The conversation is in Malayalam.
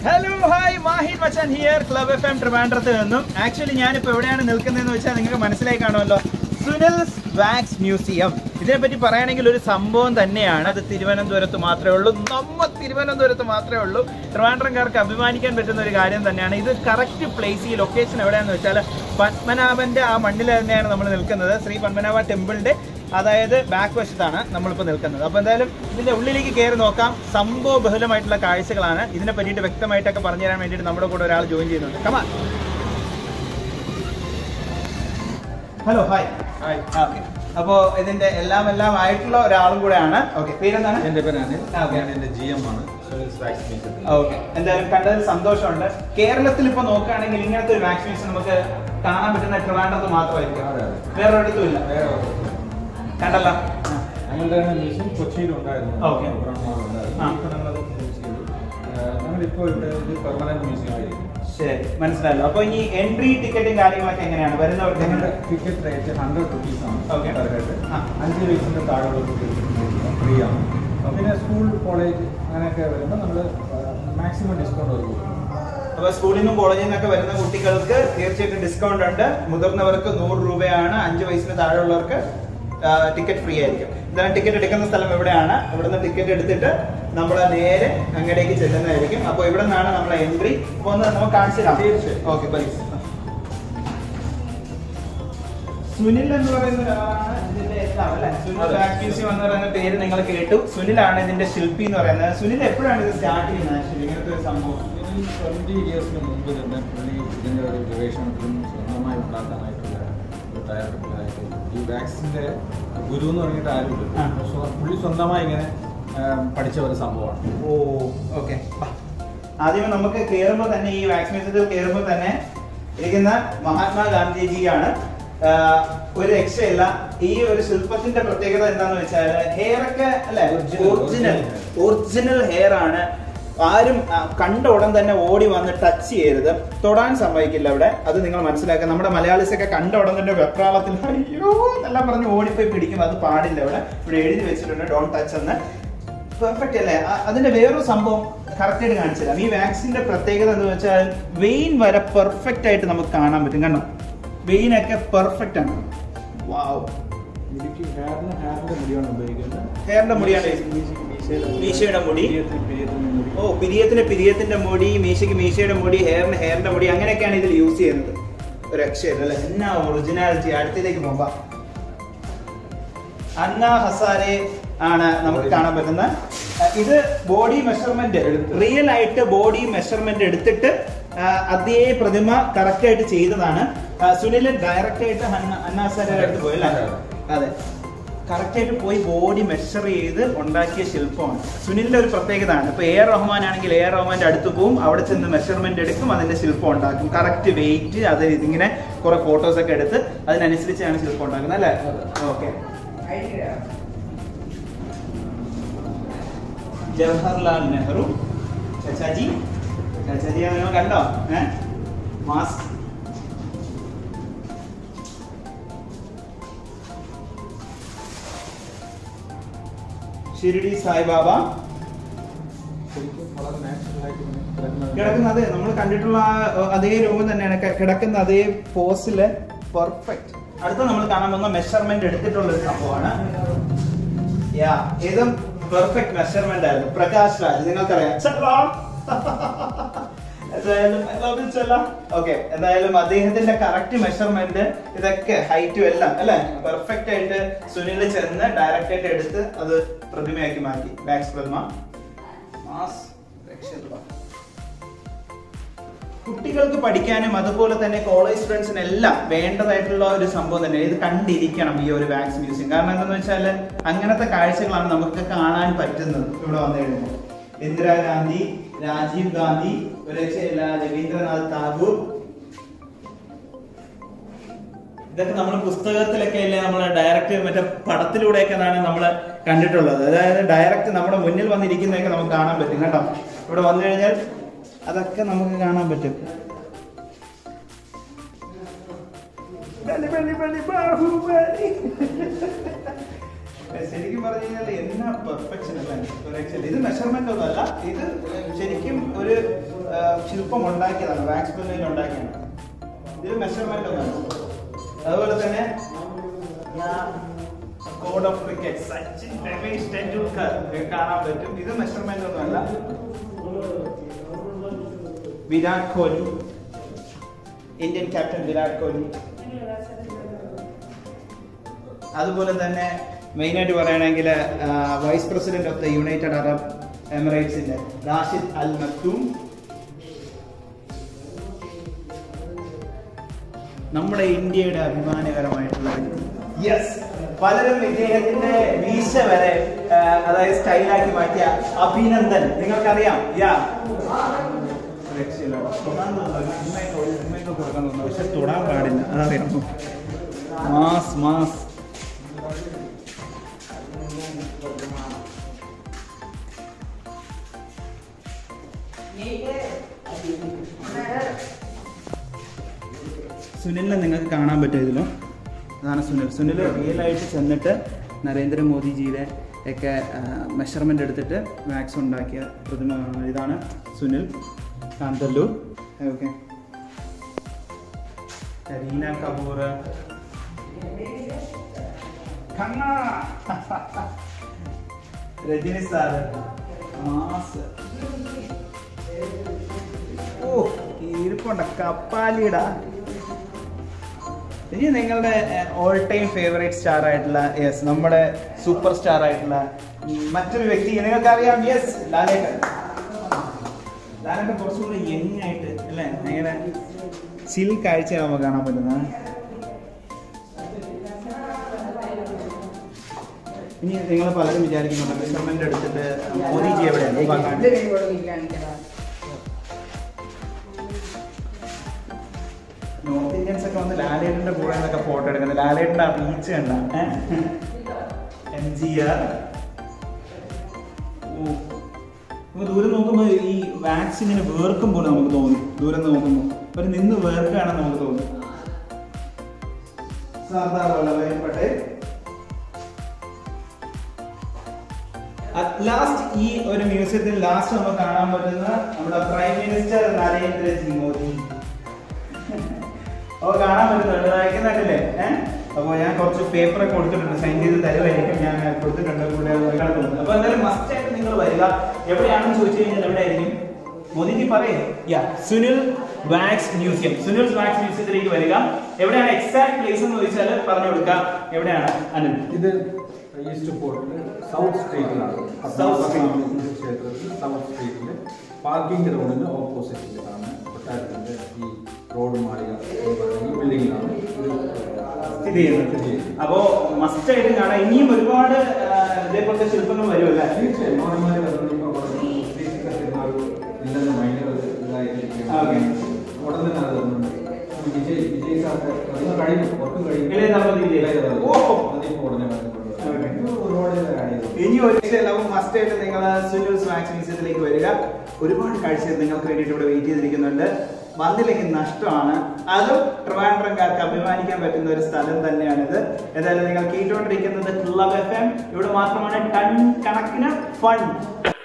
ഹലോ ഹായ് മാഹിൻ മച്ചാൻ ഹിയർ ക്ലബ് എഫ് എം ട്രിവാൻഡ്രത്ത് നിന്നും ആക്ച്വലി ഞാനിപ്പോൾ എവിടെയാണ് നിൽക്കുന്നതെന്ന് വെച്ചാൽ നിങ്ങൾക്ക് മനസ്സിലായി കാണുമല്ലോ സുനിൽസ് വാക്സ് മ്യൂസിയം ഇതിനെപ്പറ്റി പറയുകയാണെങ്കിൽ ഒരു സംഭവം തന്നെയാണ് അത് തിരുവനന്തപുരത്ത് മാത്രമേ ഉള്ളൂ നമ്മ തിരുവനന്തപുരത്ത് മാത്രമേ ഉള്ളൂ ട്രിവാൻഡ്രംകാർക്ക് അഭിമാനിക്കാൻ പറ്റുന്ന ഒരു കാര്യം തന്നെയാണ് ഇത് കറക്റ്റ് പ്ലേസ് ഈ ലൊക്കേഷൻ എവിടെയാണെന്ന് വെച്ചാൽ പത്മനാഭന്റെ ആ മണ്ണിൽ തന്നെയാണ് നമ്മൾ നിൽക്കുന്നത് ശ്രീ പത്മനാഭ ടെമ്പിളിന്റെ അതായത് ബാക്ക് വശത്താണ് നമ്മളിപ്പോൾ നിൽക്കുന്നത് അപ്പോൾ എന്തായാലും ഇതിന്റെ ഉള്ളിലേക്ക് കയറി നോക്കാം സംഭവ ബഹുലമായിട്ടുള്ള കാഴ്ചകളാണ് ഇതിനെ പറ്റിയിട്ട് വ്യക്തമായിട്ടൊക്കെ പറഞ്ഞു തരാൻ വേണ്ടിയിട്ട് നമ്മുടെ കൂടെ ഒരാൾ ജോയിൻ ചെയ്യുന്നുണ്ട് കമാ ഹലോ ഹായ് ഹായ് ഓക്കെ അപ്പോൾ ഇതിന്റെ എല്ലാം എല്ലാം ആയിട്ടുള്ള ഒരാളും കൂടെയാണ് ഓക്കെ പേരെന്താണ് എന്റെ പേര് അനിൽ ആ, ഓക്കേ. ഞാൻ എന്റെ ജി എം ആണ് സുനിൽസ് വാക്സ് മ്യൂസിയത്തിൽ ഓക്കെ എന്തായാലും കണ്ടതിൽ സന്തോഷമുണ്ട് കേരളത്തിൽ ഇപ്പൊ നോക്കുകയാണെങ്കിൽ ഇങ്ങനത്തെ ഒരു വാക്സിനേഷൻ നമുക്ക് കാണാൻ പറ്റുന്ന ട്രിവാൻഡ്രത്ത് മാത്രമായിരിക്കും അതെ, അതെ. വേറെ ഒരിടത്തും ഇല്ല വേറെ കണ്ടല്ലോ ഞങ്ങളുടെ മ്യൂസിയം കൊച്ചിയിൽ ഉണ്ടായിരുന്നു ഓക്കെ. ബ്രഹ്മാവ് ഉണ്ടായിരുന്നു. ആ. ഇപ്പോൾ ഞങ്ങളത് move ചെയ്തു. ആ, ഞങ്ങളിപ്പോൾ ഇവിടെ ഇത് പെർമനന്റ് മ്യൂസിയം ആയിരിക്കും ശരി മനസ്സിലായല്ലോ അപ്പൊ ഇനി എൻട്രി ടിക്കറ്റും കാര്യങ്ങളൊക്കെ എങ്ങനെയാണ് വരുന്നവർക്ക് ഞങ്ങളുടെ എങ്ങനെ ടിക്കറ്റ് റേറ്റ് ഹൺഡ്രഡ് റുപ്പീസ് ആണ് ഓക്കെ. per head. ആ. അഞ്ച് വയസ്സിന്റെ താഴെയുള്ള കുട്ടികൾക്ക് ഫ്രീ ആണ് പിന്നെ സ്കൂൾ കോളേജ് അങ്ങനെയൊക്കെ വരുമ്പോൾ നമ്മൾ മാക്സിമം ഡിസ്കൗണ്ട് കൊടുക്കും അപ്പൊ സ്കൂളിൽ നിന്നും കോളേജിൽ നിന്നൊക്കെ വരുന്ന കുട്ടികൾക്ക് തീർച്ചയായിട്ടും ഡിസ്കൗണ്ട് ഉണ്ട് മുതിർന്നവർക്ക് നൂറ് രൂപയാണ് അഞ്ച് വയസ്സിന് താഴെയുള്ളവർക്ക് ടിക്കറ്റ് ഫ്രീ ആയിരിക്കും ഇതാണ് ടിക്കറ്റ് എടുക്കുന്ന സ്ഥലം എവിടെയാണ് ഇവിടെ നിന്ന് ടിക്കറ്റ് എടുത്തിട്ട് നമ്മൾ നേരെ അങ്ങടേക്ക് ചെല്ലുന്നതായിരിക്കും അപ്പോൾ ഇവിടെ നിന്നാണ് നമ്മളെ എൻട്രി അപ്പോൾ ഒന്ന് നമുക്ക് കാണിച്ചു തരാം തീർച്ചയായും. ഓക്കെ പ്ലീസ് സുനിൽ എന്ന് പറയുന്ന ഒരാളാണ് ഇതിന്റെ എല്ലാം അല്ലേ സുനിൽ അതെ. ബാക്ക് മ്യൂസിയം എന്ന് പറയുന്ന പേര് നിങ്ങൾ കേട്ടു സുനിലാണ് ഇതിന്റെ ശില്പി എന്ന് പറയുന്നത് സുനിൽ എപ്പോഴാണ് ഇത് സ്റ്റാർട്ട് ചെയ്യുന്നത് ആക്ച്വലി ഇങ്ങനത്തെ ഒരു സംഭവം ട്വന്റി ഇയേഴ്സിന് മുമ്പ് തന്നെ പുള്ളി ഇതിന്റെ ഒരു ഗവേഷണത്തിലും സ്വന്തമായി ഉണ്ടാക്കാനായിട്ടുള്ള ഒരു തയ്യാറെടുപ്പിലായിട്ട് ഈ വാക്സിന്റെ ഗുരു എന്ന് പറഞ്ഞിട്ട് ആരുമില്ല ആ. സ്വ- പുള്ളി സ്വന്തമായി ഇങ്ങനെ ആ, പഠിച്ച ഒരു സംഭവമാണ് ഓ ഓക്കെ ആദ്യം നമുക്ക് കയറുമ്പോൾ തന്നെ ഈ വാക്സിനേഷനിൽ കയറുമ്പോൾ തന്നെ ഇരിക്കുന്ന മഹാത്മാഗാന്ധിജിയാണ് ആഹ് ഒരു രക്ഷയില്ല ഈ ഒരു ശില്പത്തിന്റെ പ്രത്യേകത എന്താന്ന് വെച്ചാൽ ഹെയർ ഒക്കെ അല്ലെ Original, original original. Original hair ആണ് ആരും ആ, കണ്ട ഉടൻ തന്നെ ഓടി വന്ന് ടച്ച് ചെയ്യരുത് തൊടാൻ സമ്മതിക്കില്ല അവിടെ അത് നിങ്ങൾ മനസ്സിലാക്കുക നമ്മുടെ മലയാളീസ് ഒക്കെ കണ്ട ഉടൻ തന്നെ വെപ്രാളത്തിൽ അയ്യോ എന്നെല്ലാം പറഞ്ഞ് ഓടിപ്പോയി പിടിക്കും അത് പാടില്ല ഇവിടെ ഇവിടെ എഴുതി വെച്ചിട്ടുണ്ട് ഡോൺ ടച്ച് എന്ന് പെർഫെക്റ്റ് അല്ലേ അ- അതിന്റെ വേറൊരു സംഭവം കറക്റ്റ് ആയിട്ട് കാണിച്ചു തരാം ഈ വാക്സിന്റെ പ്രത്യേകത എന്ന് വെച്ചാൽ വെയിൻ വരെ പെർഫെക്റ്റ് ആയിട്ട് നമുക്ക് കാണാൻ പറ്റും കണ്ടോ വെയിൻ ഒക്കെ പെർഫെക്റ്റ് ആണ് വാവ് എനിക്ക് ഹെയറിന് ഹെയറിന്റെ മുടിയാണ് ഉപയോഗിക്കുന്നത് ഹെയറിന്റെ മുടിയാണ് മീശയ്ക്ക് മീശയുടെ മുടി. മീശയുടെ മുടി. പിരിയത്തിന് പിരിയത്തിന്റെ മുടി. ഓ പിരിയത്തിന് പിരിയത്തിന്റെ മുടി മീശയ്ക്ക് മീശയുടെ മുടി ഹെയറിന് ഹെയറിന്റെ മുടി അങ്ങനെയൊക്കെയാണ് ഇതിൽ യൂസ് ചെയ്യുന്നത് ഒരു രക്ഷയില്ല അല്ലേ എന്നാ ഒറിജിനാലിറ്റി അടുത്തേക്ക് പോകാം അന്ന ഹസാരെ ആണ് നമുക്ക് കാണാൻ പറ്റുന്ന അഹ് ഇത് ബോഡി മെഷർമെന്റ് എടുത്ത്. റിയൽ ആയിട്ട് ബോഡി മെഷർമെന്റ് എടുത്തിട്ട് ആഹ് അതേ പ്രതിമ കറക്റ്റ് ആയിട്ട് ചെയ്തതാണ് ആഹ് സുനിൽ ഡയറക്റ്റ് ആയിട്ട് അന്ന- അന്ന ഹസാരെ അടുത്ത് പോയി അല്ലേ അതെ കറക്റ്റ് ആയിട്ട് പോയി ബോഡി മെഷർ ചെയ്ത് ഉണ്ടാക്കിയ ശില്പമാണ് സുനിലിന്റെ ഒരു പ്രത്യേകതയാണ് ഇപ്പൊ എ ആർ റഹ്മാൻ ആണെങ്കിൽ എ ആർ റഹ്മാന്റെ അടുത്ത് പോവും അവിടെ ചെന്ന് മെഷർമെന്റ് എടുക്കും അതിന്റെ ശില്പം ഉണ്ടാക്കും കറക്റ്റ് വെയിറ്റ് അത് ഇതിങ്ങനെ കുറെ ഫോട്ടോസ് ഒക്കെ എടുത്ത് അതിനനുസരിച്ചാണ് ശില്പം ഉണ്ടാക്കുന്നത് അല്ലേ ഓക്കെ ജവഹർലാൽ നെഹ്റു ചച്ചാജി ചച്ചാജി നിങ്ങൾ കണ്ടോ ഏ മാസ്ക് ഷിരിഡി സായിബാബ ശരിക്കും വളരെ natural ആയിട്ട് ഇങ്ങനെ കിടക്കുന്നത്. കിടക്കുന്ന അതെ നമ്മൾ കണ്ടിട്ടുള്ള ആ, ഏർ, അതേ രൂപം തന്നെയാണ് ക- കിടക്കുന്ന അതേ പോസില് പെർഫെക്റ്റ് അടുത്ത നമ്മൾ കാണാൻ പോകുന്ന മെഷർമെന്റ് എടുത്തിട്ടുള്ള ഒരു സംഭവമാണ് യാ ഇതും പെർഫെക്റ്റ് മെഷർമെന്റ് ആയിരുന്നു പ്രകാശ് രാജ് നിങ്ങൾക്കറിയാം ചെല്ലാ. എന്തായാലും ഓക്കെ എന്തായാലും അദ്ദേഹത്തിന്റെ കറക്റ്റ് മെഷർമെന്റ് ഇതൊക്കെ ഹൈറ്റും എല്ലാം അല്ലെ പെർഫെക്റ്റ് ആയിട്ട് സുനിൽ ചെന്ന് ഡയറക്റ്റ് ആയിട്ട് എടുത്ത് അത് പ്രതിമയാക്കി മാറ്റി ബാക്സ് പ്രതിമ മാസ് രക്ഷയില്ല. കുട്ടികൾക്ക് പഠിക്കാനും അതുപോലെ തന്നെ കോളേജ് സ്റ്റുഡൻസിന് എല്ലാം വേണ്ടതായിട്ടുള്ള ഒരു സംഭവം തന്നെ ഇത് കണ്ടിരിക്കണം ഈ ഒരു വാക്സ് മ്യൂസിയം കാരണം എന്താണെന്ന് വെച്ചാൽ അങ്ങനത്തെ കാഴ്ചകളാണ് നമുക്ക് കാണാൻ പറ്റുന്നത് ഇവിടെ വന്നു കഴിയുമ്പോൾ ഇന്ദിരാഗാന്ധി രാജീവ് ഗാന്ധി ഒരു രക്ഷയില്ല രവീന്ദ്രനാഥ് ടാഗോർ ഇതൊക്കെ നമ്മൾ പുസ്തകത്തിലൊക്കെ അല്ലേ നമ്മൾ ഡയറക്റ്റ് മറ്റേ പടത്തിലൂടെയൊക്കെ ആണ് നമ്മൾ കണ്ടിട്ടുള്ളത് അതായത് ഡയറക്റ്റ് നമ്മുടെ മുന്നിൽ വന്നിരിക്കുന്നതൊക്കെ നമുക്ക് കാണാൻ പറ്റും കേട്ടോ ഇവിടെ വന്നു കഴിഞ്ഞാൽ അതൊക്കെ നമുക്ക് കാണാൻ പറ്റും ബലി, ബലി, ബലി, ബാഹുബലി. ശരിക്കും പറഞ്ഞു കഴിഞ്ഞാൽ എന്നാ പെർഫെക്ഷൻ അല്ല ഒരു രക്ഷയില്ല. ഇത് മെഷർമെന്റ് ഒന്നും അല്ല ഇത് ശരിക്കും ഒരു ആ, ശില്പം ഉണ്ടാക്കിയതാണ് വാക്സ് പെന്നിൽ ഉണ്ടാക്കിയതാണ് ഇതിൽ മെഷർമെന്റ് ഒന്നാണ് അതുപോലെ തന്നെ god of cricket Sachin Ramesh Tendulkar ഒക്കെ കാണാൻ പറ്റും ഇത് മെഷർമെന്റ് ഒന്നുമല്ല വിരാട് കോഹ്ലി ഇന്ത്യൻ ക്യാപ്റ്റൻ വിരാട് കോഹ്ലി അതുപോലെ തന്നെ മെയിനായിട്ട് പറയുകയാണെങ്കിൽ vice president of the United Arab എമിറേറ്റ്സിന്റെ റാഷിദ് അൽ മക്തൂം നമ്മുടെ ഇന്ത്യയുടെ അഭിമാനകരമായിട്ടുള്ള യെസ് പലരും ഇദ്ദേഹത്തിന്റെ വീശ വരെ ആ, അതായത് സ്റ്റൈലാക്കി മാറ്റിയ അഭിനന്ദൻ നിങ്ങൾക്കറിയാം യാ രക്ഷയില്ല. തൊടാൻ തോന്നുന്നു. ഉമ്മയൊക്കെ ഒരു ഉമ്മയൊക്കെ കൊടുക്കാൻ തോന്നുന്നു. പക്ഷെ തൊടാൻ പാടില്ല അതറിയാമോ മാസ് മാസ് സുനിലിനെ നിങ്ങൾക്ക് കാണാൻ പറ്റും ഇതിലോ അതാണ് സുനിൽ സുനിൽ റിയൽ ആയിട്ട് ചെന്നിട്ട് നരേന്ദ്രമോദിജിയുടെ ഒക്കെ മെഷർമെൻ്റ് എടുത്തിട്ട് വാക്സ് ഉണ്ടാക്കിയ പ്രതിമ കാണുന്നത് ഇതാണ് Sunil Kanthallur okay Kareena Kapoor Khanna. Rajani sir mass ഓ ഇരിപ്പുണ്ട കപ്പാലിടാ ഇനി നിങ്ങളുടെ ഓൾ ടൈം ഫേവറേറ്റ് സ്റ്റാർ ആയിട്ടുള്ള യെസ് നമ്മുടെ സൂപ്പർ സ്റ്റാർ ആയിട്ടുള്ള ഉം, മറ്റൊരു വ്യക്തി നിങ്ങൾക്കറിയാം യെസ് ലാലേട്ടൻ ലാലേട്ടൻ കുറച്ചുകൂടി യങ് ആയിട്ട് അല്ലേ ഭയങ്കര ചിൽ കാഴ്ച നമുക്ക് കാണാൻ പറ്റുന്നത് ഇനി നിങ്ങൾ പലരും വിചാരിക്കുന്നുണ്ട് മെഷർമെന്റ് എടുത്തിട്ട് മോദിജി എവിടെയാണ് ഈ ഭാഗമാണ്. നോർത്ത് ഇന്ത്യൻസ് ഒക്കെ വന്ന് ലാലേട്ടന്റെ കൂടെ നിന്നൊക്കെ ഫോട്ടോ എടുക്കുന്നത് ലാലേട്ടന്റെ ആ ബീച്ച് കണ്ട എം ജി ആർ ദൂരം നോക്കുമ്പോൾ ഈ വാക്സ് ഇങ്ങനെ വേർക്കും പോലെ നമുക്ക് തോന്നും ദൂരം നിന്ന് നോക്കുമ്പോൾ ഒരു നിന്ന് വേർക്കുകയാണെന്ന് നമുക്ക് തോന്നും സർദാർ വല്ലഭായ് പട്ടേൽ ലാസ്റ്റ് ഈ ഒരു മ്യൂസിയത്തിൽ ലാസ്റ്റ് നമുക്ക് കാണാൻ പറ്റുന്ന നമ്മുടെ പ്രൈം മിനിസ്റ്റർ നരേന്ദ്രജി മോദി അപ്പൊ കാണാൻ പറ്റുന്നുണ്ട് വായിക്കുന്നുണ്ടല്ലേ ഏഹ് അപ്പൊ ഞാൻ കുറച്ച് പേപ്പർ ഒക്കെ കൊടുത്തിട്ടുണ്ട് സൈൻ ചെയ്ത് തരുമായിരിക്കും ഞാൻ കൊടുത്തിട്ടുണ്ട് കൂടെ കിടക്കുന്നത് അപ്പൊ എന്തായാലും മസ്റ്റ് ആയിട്ട് നിങ്ങൾ വരിക എവിടെയാണെന്ന് ചോദിച്ചു കഴിഞ്ഞാൽ എവിടെയായിരിക്കും മോദിജി പറയേ yeah Sunil wax museum Sunil wax മ്യൂസിയത്തിലേക്ക് വരിക എവിടെയാണ് എക്സാക്ട് പ്ലേസ് എന്ന് ചോദിച്ചാൽ പറഞ്ഞു കൊടുക്കാം എവിടെയാണ് അനിൽ ഇത് ഈസ്റ്റ് ഫോർട്ടില് സൗത്ത് സ്ട്രീറ്റിലാണ് South Street. ഹിന്ദു ക്ഷേത്രത്തിൽ സൗത്ത് സ്ട്രീറ്റില് പാർക്കിംഗ് ഗ്രൗണ്ടിന് ഓപ്പോസിറ്റിലാണ് കൊട്ടാരത്തിന്റെ ഈ റോഡ് മാളിക എന്ന് പറയുന്ന ഈ ബിൽഡിങ്ങിലാണ് ഇത് സ്ഥിതി ചെയ്യുന്നത് സ്ഥിതി ചെയ്യുന്നത്. അപ്പോ മസ്റ്റ് ആയിട്ട് കാണാം ഇനിയും ഒരുപാട് ആ, ഇതേപോലത്തെ ശില്പങ്ങൾ വരുമല്ലേ തീർച്ചയായും മോഹൻമാരെ പറഞ്ഞപ്പോൾ പറഞ്ഞു ഉദ്ദേശിക്കുന്ന ഒരു ഇല്ലെന്ന് ഭയങ്കര ഒരു ഇതായിട്ട് ഓക്കെ. ഉടൻ തന്നെ അത് തന്നുണ്ട് വിജയ് വിജയ് സാറിന്റെ അത് കഴിഞ്ഞു വർക്ക് കഴിഞ്ഞു ഇളയ ദളപതി വിജയ്. ഇളയ ദളപതി. ഓഹോ. അതിപ്പോ ഉടനെ വന്നിട്ടുണ്ട് ഓക്കെ. ഇത് ഒരുപാട് ആഡ് ചെയ്തു ഇനി ഒരു നമുക്ക് മസ്റ്റ് ആയിട്ട് നിങ്ങൾ സുനിൽ സ്നാക്സ് മ്യൂസിയത്തിലേക്ക് വരിക ഒരുപാട് കാഴ്ചകൾ നിങ്ങൾക്ക് വേണ്ടിയിട്ട് ഇവിടെ വെയിറ്റ് ചെയ്തിരിക്കുന്നുണ്ട് വന്നില്ലെങ്കിൽ നഷ്ടമാണ് അതും ട്രിവാൻഡ്രംകാർക്ക് അഭിമാനിക്കാൻ പറ്റുന്ന ഒരു സ്ഥലം തന്നെയാണിത് എന്തായാലും നിങ്ങൾ കേട്ടുകൊണ്ടിരിക്കുന്നത് ക്ലബ് എഫ് എം ഇവിടെ മാത്രമാണ് ടൺ കണക്കിന് ഫണ്ട്